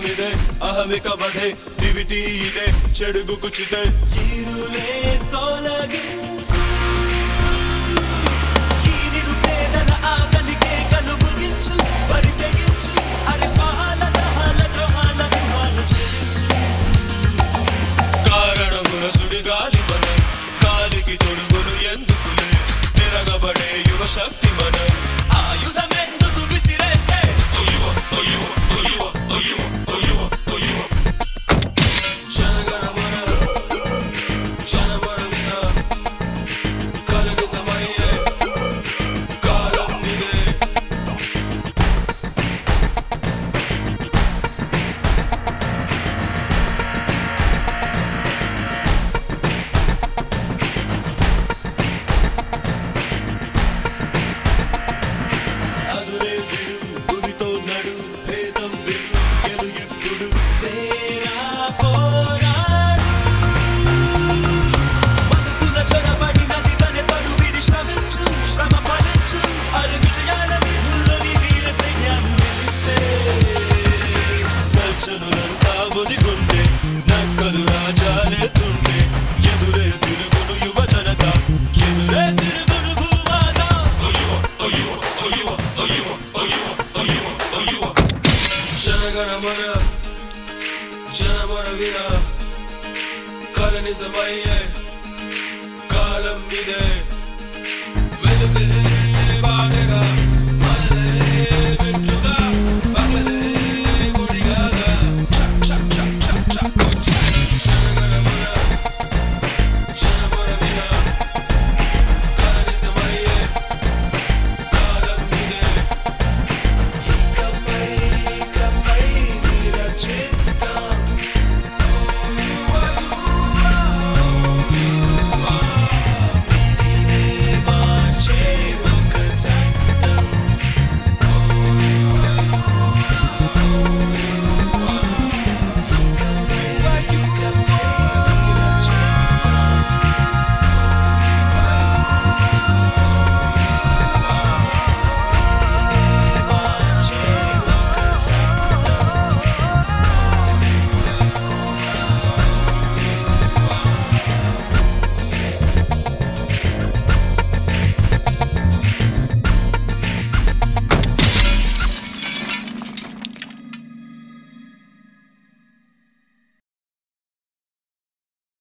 కాలమిదే అహమిక వధే దివిటి ఇదే చెడుగు కుచితే ఈరులే తొలగించు ఈ నిరుపేదల ఆకలికే కలుముగించు బరి తెగించు అరే స్వాహాల దహాల ద్రోహాల వ్యూహాలు చెల్లించు కారణముల సుడిగాలి మనం కాలికి తొడుగును ఎందుకులే తిరగబడే యువ శక్తి మనం ఆయుధమెందుకు విసిరేసే జనగణమన జనమన విన కలని సమయే కాలం ఇదే అదురే విడు గురితో నడు భేదం విడు గెలు ఇప్పుడు తేరా పోరాడు మదుపుల చొరబడి నది తనే పరువిడి శ్రమించు శ్రమ ఫలించు అరే విజయాల వీధుల్లోని వీర సైన్యాలు నిలిస్తే సజ్జనులంతా ఒదిగుంటే నక్కలు రాజాలెత్తుంటే ఎదురే తిరుగును యువ జనత ఎదురే తిరుగును భూమాత జనగణమన జనమన విన కల నిజమయ్యే